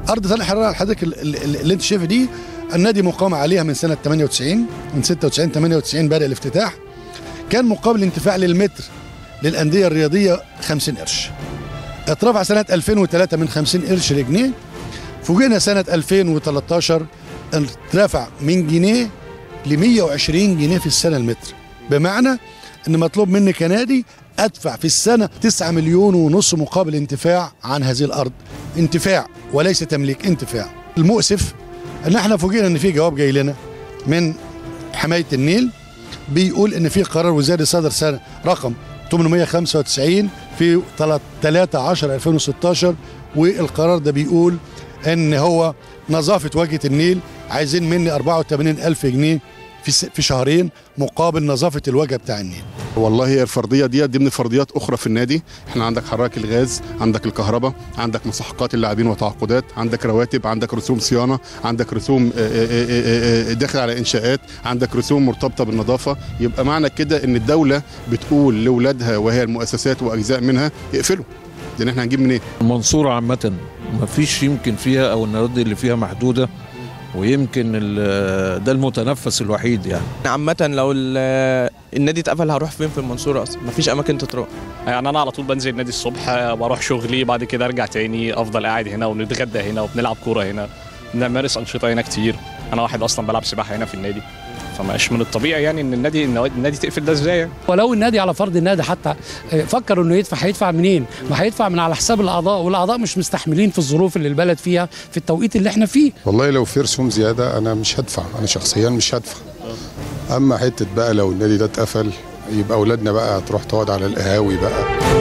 ارض تل الحراره حضرتك ال- ال- اللي انت شايفها دي النادي مقام عليها من سنه 98 من 96 98 بدا الافتتاح كان مقابل انتفاع للمتر للانديه الرياضيه 50 قرش اترفع سنه 2003 من 50 قرش لجنيه فوجئنا سنه 2013 اترفع من جنيه ل 120 جنيه في السنه المتر بمعنى ان مطلوب مني كنادي ادفع في السنه 9 مليون ونص مقابل انتفاع عن هذه الارض انتفاع وليس تمليك انتفاع المؤسف ان احنا فوجئنا ان في جواب جاي لنا من حمايه النيل بيقول ان في قرار وزاري صدر سنه رقم 895 في 3 10 2016 والقرار ده بيقول ان هو نظافه واجهه النيل عايزين مني 84 الف جنيه في س- في شهرين مقابل نظافه الواجهه بتاع النيل والله هي الفرضيه دي ضمن فرضيات اخرى في النادي احنا عندك حراك الغاز عندك الكهرباء عندك مستحقات اللاعبين وتعاقدات عندك رواتب عندك رسوم صيانه عندك رسوم آه، آه، آه، آه، داخل على انشاءات عندك رسوم مرتبطه بالنظافه يبقى معنى كده ان الدوله بتقول لاولادها وهي المؤسسات واجزاء منها اقفلوا لان احنا هنجيب منين المنصورة عامة ما فيش يمكن فيها أو النوادي اللي فيها محدودة ويمكن ال- ده المتنفس الوحيد يعني عامة لو ال- النادي اتقفل هروح فين في المنصورة أصلا مفيش أماكن تتروح يعني انا على طول بنزل النادي الصبح بروح شغلي بعد كده ارجع تاني افضل قاعد هنا ونتغدى هنا وبنلعب كوره هنا بنمارس انشطه هنا كتير انا واحد اصلا بلعب سباحه هنا في النادي فمش من الطبيعي يعني ان النادي النادي تقفل ده ازاي يعني ولو النادي على فرض النادي حتى فكر انه يدفع هيدفع منين؟ ما هيدفع من على حساب الاعضاء والاعضاء مش مستحملين في الظروف اللي البلد فيها في التوقيت اللي احنا فيه والله لو في رسوم زياده انا مش هدفع انا شخصيا مش هدفع اما حته بقى لو النادي ده اتقفل يبقى اولادنا بقى تروح تقعد على القهاوي بقى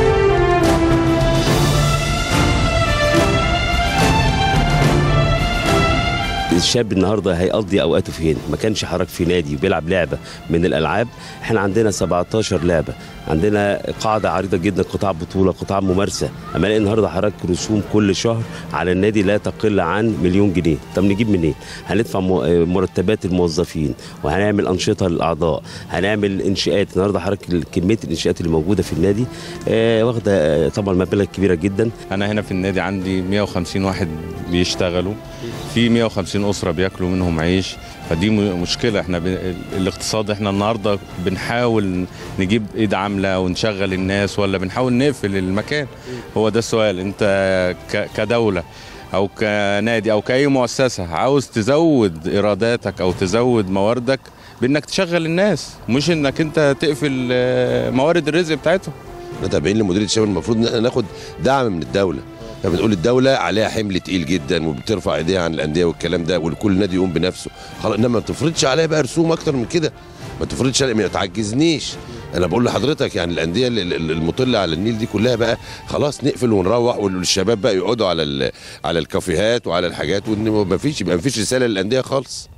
الشاب النهارده هيقضي اوقاته فين؟ ما كانش حضرتك في نادي وبيلعب لعبه من الالعاب، احنا عندنا 17 لعبه، عندنا قاعده عريضه جدا قطاع بطوله، قطاع ممارسه، اما الاقي النهارده حضرتك رسوم كل شهر على النادي لا تقل عن مليون جنيه، طب نجيب منين؟ هندفع م- مرتبات الموظفين وهنعمل انشطه للاعضاء، هنعمل انشاءات، النهارده حضرتك كميه الانشاءات اللي موجوده في النادي آه واخده آه، طبعا مبالغ كبيره جدا انا هنا في النادي عندي 150 واحد بيشتغلوا في 150 اسره بياكلوا منهم عيش فدي م- مشكله احنا ب... الاقتصاد احنا النهارده بنحاول نجيب ايد عامله ونشغل الناس ولا بنحاول نقفل المكان هو ده السؤال انت ك... كدوله او كنادي او كاي مؤسسه عاوز تزود ايراداتك او تزود مواردك بانك تشغل الناس مش انك انت تقفل آه، موارد الرزق بتاعتهم احنا تابعين لمديريه الشباب المفروض ان احنا ناخد دعم من الدوله فبنقول الدوله عليها حمل تقيل جدا وبترفع ايديها عن الانديه والكلام ده والكل نادي يقوم بنفسه خلاص انما ما تفرضش عليها بقى رسوم اكتر من كده ما تفرضش عليها ما تعجزنيش انا بقول لحضرتك يعني الانديه ال- ال- المطله على النيل دي كلها بقى خلاص نقفل ونروح والشباب بقى يقعدوا على ال- على الكافيهات وعلى الحاجات وان ما فيش يبقى ما فيش رساله للانديه خالص